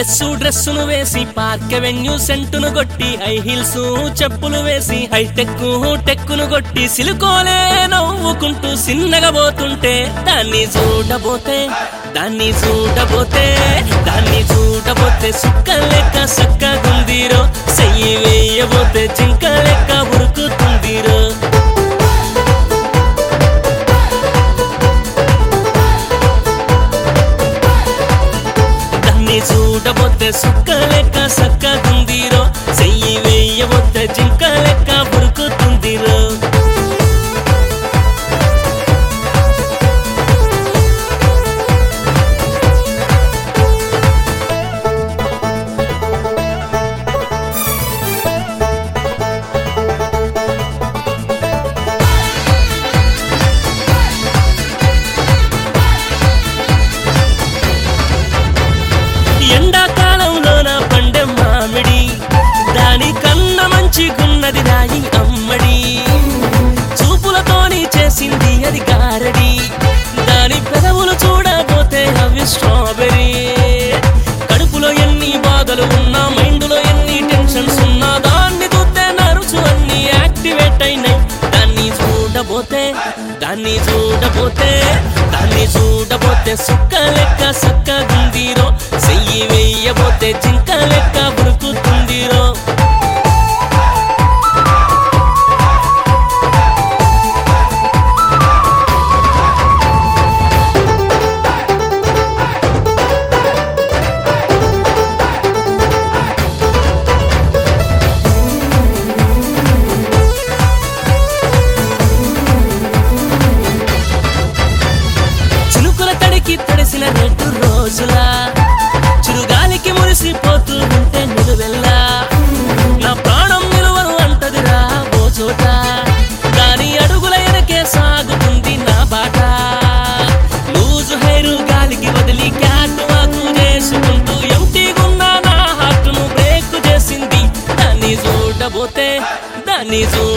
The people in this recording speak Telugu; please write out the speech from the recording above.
లెస్సు డ్రెస్సును వేసి పార్క్ వెన్యూ సెంటును కొట్టి హై హీల్స్ చెప్పులు వేసి హైటెక్ టెక్కును కొట్టి సిలుకోలే నవ్వుకుంటూ సిన్నగా పోతుంటే దాన్ని చూడబోతే దాన్ని చూడబోతే దాన్ని చూడబోతే సుక్క లెక్క సక్కగుందిరో చెయ్యి వేయబోతే జింక లెక్క ఉరుకుతుందిరో దాన్ని చూడబోతే సుక్క లెక్క సక్కగుందిరో చెయ్యి వేయబోతే జింక లెక్క ఉరుకుతుందిరో ఎండాకాలంలోన పండె మామిడి దాని కన్న మంచిగున్నది రాయి అమ్మడి చూపులతోని చేసింది అది గారడి దాని పెదవులు చూడబోతే అవి స్ట్రాబెరీ కడుపులో ఎన్ని బాధలు ఉన్నా మైండ్లో ఎన్ని టెన్షన్స్ ఉన్నా దాన్ని చూస్తే నరుసు అన్ని యాక్టివేట్ అయినాయి దాన్ని చూడబోతే దాన్ని చూడబోతే దాన్ని చూడబోతే సుక్క లెక్క సక్కగుందిరో చెయ్యి వెయ్యబోతే జింక లెక్క ఉరుకుతుందిరో చినుకుల తడికి తడిసిన రెండు రోజులా చురుగాలికి మురిసిపోతూ ఉంటే నిలువెల్లా నా ప్రాణం నిలువను అంటదిరా ఓ చోట దాని అడుగుల వెనకే సాగుతుంది నా బాట లూజు హైరు గాలికి వదిలి క్యాట్ వాకు చేసుకుంటూ ఎంటీగున్న నా హార్ట్ను బ్రేక్ చేసింది దాన్ని చూడబోతే దాన్ని చూ